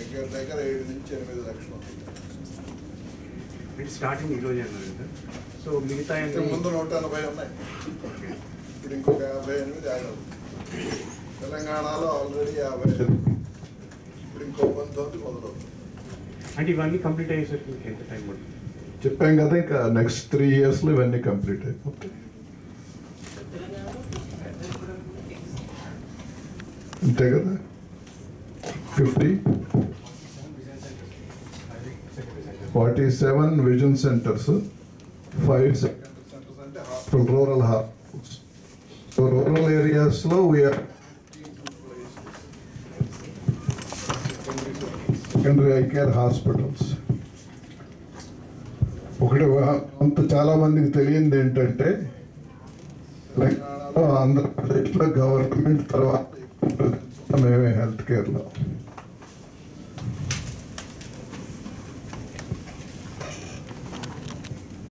దగ్గర దగ్గర ఏడు నుంచి ఎనిమిది లక్షలు ఉంది. అంటే స్టార్టింగ్ ఈ రోజే అన్నారు కదా సో మిగతా ఇంతకు ముందు నూట ఎనభై ఉన్నాయి ఓకే. ఇప్పుడు ఇంకొక యాభై ఎనిమిది యాడ్ అవుతుంది తెలంగాణలో ఆల్రెడీ యాభై ఎనిమిది. ఇప్పుడు ఇంకో పంతొమ్మిది మొదలవుతుంది అంటే ఇవన్నీ కంప్లీట్ అయ్యేసరికి మీకు ఎంత టైం పడుతుంది చెప్పాం కదా ఇంకా నెక్స్ట్ త్రీ ఇయర్స్లో ఇవన్నీ కంప్లీట్ అయిపోతాయి అంతే కదా fifty forty seven vision centres five centres అంటే hospital rural hospitals so rural ఏరియాస్లో we are secondary eye care hospitals ఒకటి వా- అంత చాలా మందికి తెలియంది ఏంటంటే తెలంగాణలో ఆంధ్రప్రదేశ్లో గవర్నమెంట్ తర్వాత ఎక్కువ ప్రతిష్ట మేమే హెల్త్ కేర్లో